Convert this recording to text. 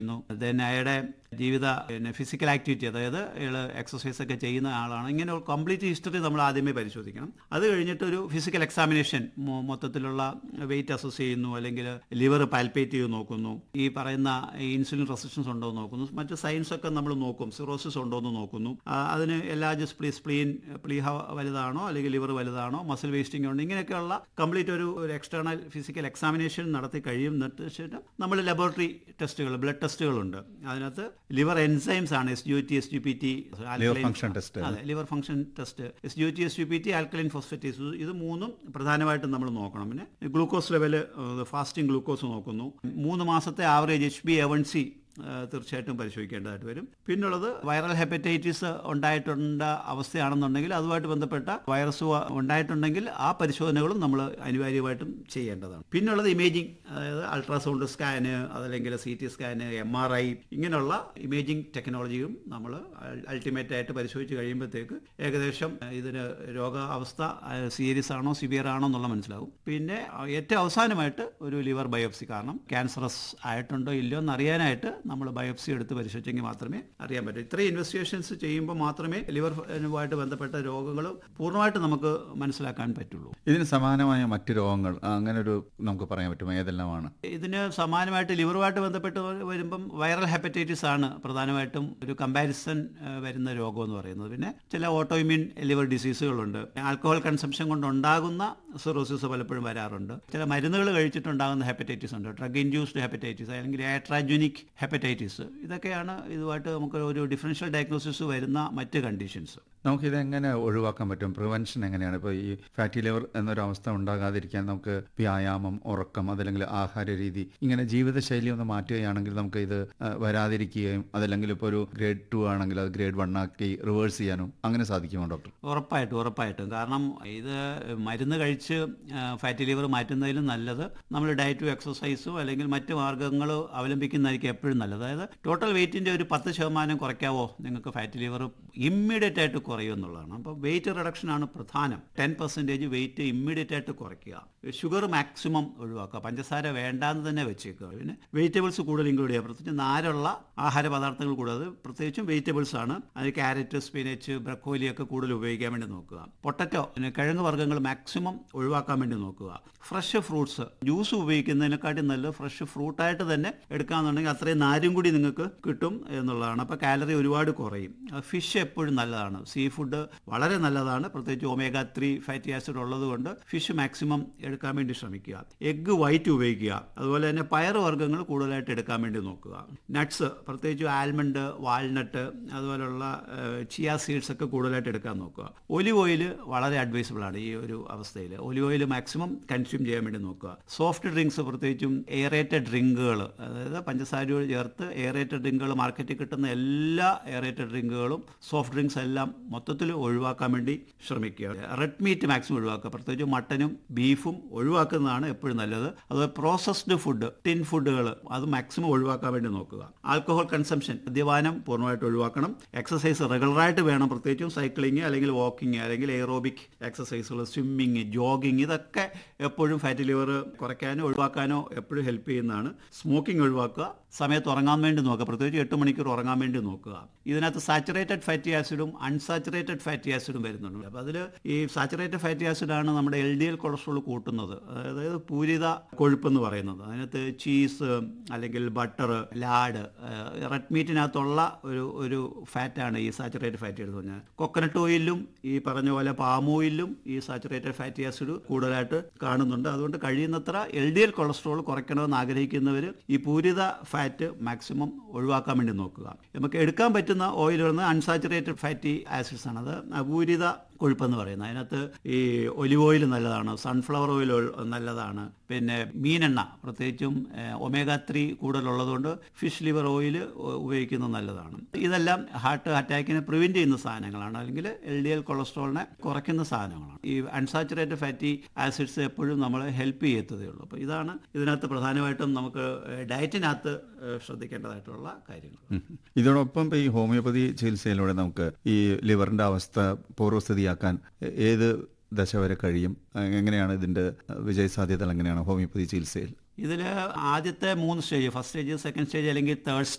Then അയാളുടെ ജീവിത പിന്നെ ഫിസിക്കൽ ആക്ടിവിറ്റി അതായത് അയാൾ എക്സസൈസ് ഒക്കെ ചെയ്യുന്ന ആളാണ് ഇങ്ങനെ ഒരു കംപ്ലീറ്റ് ഹിസ്റ്ററി നമ്മൾ ആദ്യമേ പരിശോധിക്കണം അത് കഴിഞ്ഞിട്ട് ഒരു ഫിസിക്കൽ എക്സാമിനേഷൻ മൊത്തത്തിലുള്ള വെയിറ്റ് അസസ് ചെയ്യുന്നു അല്ലെങ്കിൽ ലിവർ പാൽപ്പേറ്റ് ചെയ്ത് നോക്കുന്നു ഈ പറയുന്ന ഇൻസുലിൻ റെസിസ്റ്റൻസ് ഉണ്ടോ എന്ന് നോക്കുന്നു മറ്റ് സയൻസ് ഒക്കെ നമ്മൾ നോക്കും സിറോസിസ് ഉണ്ടോ എന്ന് നോക്കുന്നു ആ, അതിന് എല്ലാ സ്പ്ലീ സ്പ്ലീൻ പ്ലീഹ വലുതാണോ അല്ലെങ്കിൽ ലിവർ വലുതാണോ മസിൽ വേസ്റ്റിംഗ് ഉണ്ടോ ഇങ്ങനെയൊക്കെയുള്ള കംപ്ലീറ്റ് ഒരു ഒരു എക്സ്റ്റേണൽ ഫിസിക്കൽ എക്സാമിനേഷൻ നടത്തി കഴിയുന്നിട്ട് ശേഷം നമ്മൾ ലബോറട്ടറി ടെസ്റ്റുകൾ ബ്ലഡ് ടെസ്റ്റുകളുണ്ട് അതിനകത്ത് ലിവർ എൻസൈംസ് ആണ് S U T S U P T liver function test അതെ liver function test S U T S U P T alkaline phosphatase ഇത് മൂന്നും പ്രധാനമായിട്ടും നമ്മൾ നോക്കണം പിന്നെ ഗ്ലൂക്കോസ് ലെവൽ ഫാസ്റ്റിംഗ് ഗ്ലൂക്കോസ് നോക്കുന്നു മൂന്ന് മാസത്തെ average H B A one C തീർച്ചയായിട്ടും പരിശോധിക്കേണ്ടതായിട്ട് വരും പിന്നുള്ളത് വൈറൽ ഹെപ്പറ്റൈറ്റിസ് ഉണ്ടായിട്ടുണ്ട അവസ്ഥയാണെന്നുണ്ടെങ്കിൽ അതുമായിട്ട് ബന്ധപ്പെട്ട വൈറസ് വ- ഉണ്ടായിട്ടുണ്ടെങ്കിൽ ആ പരിശോധനകളും നമ്മൾ അനിവാര്യമായിട്ടും ചെയ്യേണ്ടതാണ് പിന്നുള്ളത് ഇമേജിംഗ് അതായത് അൾട്രാസൗണ്ട് സ്കാന് അതല്ലെങ്കിൽ C T scan M R I ഇങ്ങനെയുള്ള ഇമേജിംഗ് ടെക്നോളജിയും നമ്മൾ അൾട്ടിമേറ്റ് ആയിട്ട് പരിശോധിച്ച് കഴിയുമ്പോഴത്തേക്ക് ഏകദേശം ഇതിന് രോഗാവസ്ഥ സീരിയസ് ആണോ സിവിയർ ആണോ എന്നുള്ള മനസ്സിലാവും പിന്നെ ഏറ്റവും അവസാനമായിട്ട് ഒരു ലിവർ ബയോപ്സി കാരണം ക്യാൻസറസ് ആയിട്ടുണ്ടോ ഇല്ലയോ എന്ന് അറിയാനായിട്ട് നമ്മൾ ബയോപ്സി എടുത്ത് പരിശോധിച്ചെങ്കിൽ മാത്രമേ അറിയാൻ പറ്റൂ ഇത്രയും ഇൻവെസ്റ്റിഗേഷൻസ് ചെയ്യുമ്പോൾ മാത്രമേ ലിവറുമായിട്ട് ബന്ധപ്പെട്ട രോഗങ്ങൾ പൂർണ്ണമായിട്ട് നമുക്ക് മനസ്സിലാക്കാൻ പറ്റുള്ളൂ ഇതിന് സമാനമായ മറ്റ് രോഗങ്ങൾ ആ, അങ്ങനെ ഒരു നമുക്ക് പറയാൻ പറ്റുമോ ഏതെല്ലാമാണ് ഇതിന് സമാനമായിട്ട് ലിവറുമായിട്ട് ബന്ധപ്പെട്ട് വരുമ്പം വൈറൽ ഹെപ്പറ്റൈറ്റിസ് ആണ് പ്രധാനമായിട്ടും ഒരു കമ്പാരിസൺ വരുന്ന രോഗം എന്ന് പറയുന്നത് പിന്നെ ചില ഓട്ടോഇമ്യൂൺ ലിവർ ഡിസീസുകളുണ്ട് ആൽക്കഹോൾ കൺസംഷൻ കൊണ്ടുണ്ടാകുന്ന സിറോസിസ് പലപ്പോഴും വരാറുണ്ട് ചില മരുന്നുകൾ കഴിച്ചിട്ടുണ്ടാകുന്ന ഹെപ്പറ്റൈറ്റിസ് ഉണ്ട് ഡ്രഗ് ഇൻഡ്യൂസ്ഡ് ഹെപ്പറ്റൈറ്റിസ് അല്ലെങ്കിൽ ആട്രാജുനിക് ഹെപ്പറ്റൈറ്റിസ് ഇതൊക്കെയാണ് ഇതുമായിട്ട് നമുക്ക് ഒരു ഡിഫറൻഷ്യൽ ഡയഗ്നോസിസ് വരുന്ന മറ്റ് കണ്ടീഷൻസ് നമുക്കിത് എങ്ങനെ ഒഴിവാക്കാൻ പറ്റും പ്രിവെൻഷൻ എങ്ങനെയാണ് ഇപ്പോൾ ഈ ഫാറ്റി ലിവർ എന്നൊരു അവസ്ഥ ഉണ്ടാകാതിരിക്കാൻ നമുക്ക് വ്യായാമം ഉറക്കം അതല്ലെങ്കിൽ ആഹാര രീതി ഇങ്ങനെ ജീവിതശൈലി ഒന്ന് മാറ്റുകയാണെങ്കിൽ നമുക്ക് ഇത് ആ, വരാതിരിക്കുകയും അതല്ലെങ്കിൽ ഇപ്പോൾ ഒരു ഗ്രേഡ് ടു ആണെങ്കിൽ അത് ഗ്രേഡ് വൺ ആക്കി റിവേഴ്സ് ചെയ്യാനും അങ്ങനെ സാധിക്കുമോ ഡോക്ടർ ഉറപ്പായിട്ടും ഉറപ്പായിട്ടും കാരണം ഇത് മരുന്ന് കഴിച്ച് ഫാറ്റി ലിവർ മാറ്റുന്നതിലും നല്ലത് നമ്മൾ ഡയറ്റും എക്സസൈസും അല്ലെങ്കിൽ മറ്റ് മാർഗ്ഗങ്ങൾ അവലംബിക്കുന്നതായിരിക്കും എപ്പോഴും നല്ലത് അതായത് ടോട്ടൽ വെയിറ്റിൻ്റെ ഒരു പത്ത് ശതമാനം കുറയ്ക്കാവോ നിങ്ങൾക്ക് ഫാറ്റി ലിവർ ഇമ്മീഡിയറ്റ് ആയിട്ട് കുറയും എന്നുള്ളതാണ് അപ്പോൾ വെയിറ്റ് റിഡക്ഷൻ ആണ് പ്രധാനം ടെൻ പെർസെൻറ്റേജ് വെയിറ്റ് ഇമ്മീഡിയറ്റ് ആയിട്ട് കുറയ്ക്കുക ഷുഗർ മാക്സിമം ഒഴിവാക്കുക പഞ്ചസാര വേണ്ടാന്ന് തന്നെ വെച്ചേക്കുക പിന്നെ വെജിറ്റബിൾസ് കൂടുതൽ ഇൻക്ലൂഡ് ചെയ്യുക പ്രത്യേകിച്ച് നാരുള്ള ആഹാര പദാർത്ഥങ്ങൾ കൂടാതെ പ്രത്യേകിച്ചും വെജിറ്റബിൾസ് ആണ് അത് ക്യാരറ്റ് സ്പിനച്ച് ബ്രക്കോലി ഒക്കെ കൂടുതൽ ഉപയോഗിക്കാൻ വേണ്ടി നോക്കുക പൊട്ടറ്റോ പിന്നെ കിഴങ്ങ് വർഗ്ഗങ്ങൾ മാക്സിമം ഒഴിവാക്കാൻ വേണ്ടി നോക്കുക ഫ്രഷ് ഫ്രൂട്ട്സ് ജ്യൂസ് ഉപയോഗിക്കുന്നതിനെക്കാട്ടി നല്ലത് ഫ്രഷ് ഫ്രൂട്ടായിട്ട് തന്നെ എടുക്കാന്നുണ്ടെങ്കിൽ അത്രയും നാരും കൂടി നിങ്ങൾക്ക് കിട്ടും എന്നുള്ളതാണ് അപ്പോൾ കാലറി ഒരുപാട് കുറയും ഫിഷ് എപ്പോഴും നല്ലതാണ് സീ ഫുഡ് വളരെ നല്ലതാണ് പ്രത്യേകിച്ച് ഒമേഗ ത്രീ ഫാറ്റി ആസിഡ് ഉള്ളത് കൊണ്ട് ഫിഷ് മാക്സിമം എടുക്കാൻ വേണ്ടി ശ്രമിക്കുക എഗ്ഗ് വൈറ്റ് ഉപയോഗിക്കുക അതുപോലെ തന്നെ പയർ വർഗ്ഗങ്ങൾ കൂടുതലായിട്ട് എടുക്കാൻ വേണ്ടി നോക്കുക നട്ട്സ് പ്രത്യേകിച്ച് ആൽമണ്ട് വാൾനട്ട് അതുപോലുള്ള ചിയ സീഡ്സ് ഒക്കെ കൂടുതലായിട്ട് എടുക്കാൻ നോക്കുക ഒലിവ് ഓയിൽ വളരെ അഡ്വൈസബിൾ ആണ് ഈ ഒരു അവസ്ഥയിൽ ഒലിവ് ഓയിൽ മാക്സിമം കൺസ്യൂം ചെയ്യാൻ വേണ്ടി നോക്കുക സോഫ്റ്റ് ഡ്രിങ്ക്സ് പ്രത്യേകിച്ചും എയറേറ്റഡ് ഡ്രിങ്കുകൾ അതായത് പഞ്ചസാരയോട് ചേർത്ത് എയറേറ്റഡ് ഡ്രിങ്കുകൾ മാർക്കറ്റിൽ കിട്ടുന്ന എല്ലാ എയറേറ്റഡ് ഡ്രിങ്കുകളും സോഫ്റ്റ് ഡ്രിങ്ക്സ് എല്ലാം മൊത്തത്തിൽ ഒഴിവാക്കാൻ വേണ്ടി ശ്രമിക്കുക റെഡ് മീറ്റ് മാക്സിമം ഒഴിവാക്കുക പ്രത്യേകിച്ച് മട്ടനും ബീഫും ഒഴിവാക്കുന്നതാണ് എപ്പോഴും നല്ലത് അതുപോലെ പ്രോസസ്ഡ് ഫുഡ് ടിൻ ഫുഡുകൾ അത് മാക്സിമം ഒഴിവാക്കാൻ വേണ്ടി നോക്കുക ആൽക്കഹോൾ കൺസംഷൻ മദ്യപാനം പൂർണ്ണമായിട്ട് ഒഴിവാക്കണം എക്സസൈസ് റെഗുലറായിട്ട് വേണം പ്രത്യേകിച്ചും സൈക്ലിംഗ് അല്ലെങ്കിൽ വാക്കിംഗ് അല്ലെങ്കിൽ എയറോബിക് എക്സസൈസുകൾ സ്വിമ്മിങ് ജോഗിങ് ഇതൊക്കെ എപ്പോഴും ഫാറ്റി ലിവർ കുറയ്ക്കാനോ ഒഴിവാക്കാനോ എപ്പോഴും ഹെൽപ്പ് ചെയ്യുന്നതാണ് സ്മോക്കിംഗ് ഒഴിവാക്കുക സമയത്ത് ഉറങ്ങാൻ വേണ്ടി നോക്കുക പ്രത്യേകിച്ച് എട്ട് മണിക്കൂർ ഉറങ്ങാൻ വേണ്ടി നോക്കുക ഇതിനകത്ത് സാച്ചുറേറ്റഡ് ഫാറ്റി ആസിഡും അൺസാച്ചുറേറ്റഡ് ഫാറ്റി ആസിഡും വരുന്നുണ്ട് അപ്പോൾ അതിൽ ഈ സാച്ചുറേറ്റഡ് ഫാറ്റി ആസിഡാണ് നമ്മുടെ എൽ ഡി എൽ കൊളസ്ട്രോൾ കൂട്ടുന്നത് അതായത് പൂരിത കൊഴുപ്പ് എന്ന് പറയുന്നത് അതിനകത്ത് ചീസ് അല്ലെങ്കിൽ ബട്ടർ ലാഡ് റെഡ് മീറ്റിനകത്തുള്ള ഒരു ഒരു ഫാറ്റാണ് ഈ സാച്ചുറേറ്റഡ് ഫാറ്റി എന്ന് പറഞ്ഞാൽ കൊക്കനട്ട് ഓയിലും ഈ പറഞ്ഞ പോലെ പാം ഓയിലും ഈ സാച്ചുറേറ്റഡ് ഫാറ്റി ആസിഡ് കൂടുതലായിട്ട് കാണുന്നുണ്ട് അതുകൊണ്ട് കഴിയുന്നത്ര എൽ ഡി എൽ കൊളസ്ട്രോൾ കുറയ്ക്കണമെന്ന് ആഗ്രഹിക്കുന്നവർ ഈ പൂരിത ഫാറ്റ് മാക്സിമം ഒഴിവാക്കാൻ വേണ്ടി നോക്കുക നമുക്ക് എടുക്കാൻ പറ്റുന്ന ഓയിലുകൾ അൺസാച്ചുറേറ്റഡ് ഫാറ്റി ആസിഡ്സ് ആണ് അത് അപൂരിത കൊഴുപ്പെന്ന് പറയുന്നത് അതിനകത്ത് ഈ ഒലിവ് ഓയിൽ നല്ലതാണ് സൺഫ്ലവർ ഓയിൽ നല്ലതാണ് പിന്നെ മീനെണ്ണ പ്രത്യേകിച്ചും ഒമേഗ ത്രീ കൂടുതലുള്ളതുകൊണ്ട് ഫിഷ് ലിവർ ഓയിൽ ഉപയോഗിക്കുന്നത് നല്ലതാണ് ഇതെല്ലാം ഹാർട്ട് അറ്റാക്കിനെ പ്രിവെൻറ്റ് ചെയ്യുന്ന സാധനങ്ങളാണ് അല്ലെങ്കിൽ എൽ ഡി എൽ കൊളസ്ട്രോളിനെ കുറയ്ക്കുന്ന സാധനങ്ങളാണ് ഈ അൺസാച്ചുറേറ്റഡ് ഫാറ്റി ആസിഡ്സ് എപ്പോഴും നമ്മളെ ഹെൽപ്പ് ചെയ്യത്തതേ ഉള്ളൂ അപ്പോൾ ഇതാണ് ഇതിനകത്ത് പ്രധാനമായിട്ടും നമുക്ക് ഡയറ്റിനകത്ത് ശ്രദ്ധിക്കേണ്ടതായിട്ടുള്ള കാര്യങ്ങൾ ഉം. ഇതോടൊപ്പം ഇപ്പൊ ഈ ഹോമിയോപ്പതി ചികിത്സയിലൂടെ നമുക്ക് ഈ ലിവറിന്റെ അവസ്ഥ പൂർവ്വസ്ഥിതിയാക്കാൻ എ- ഏത് ദശ വരെ കഴിയും എങ്ങനെയാണ് ഇതിന്റെ വിജയ സാധ്യതകൾ എങ്ങനെയാണ് ഹോമിയോപ്പതി ചികിത്സയിൽ ഇതിൽ ആദ്യത്തെ മൂന്ന് stage first stage second stage അല്ലെങ്കിൽ തേർഡ്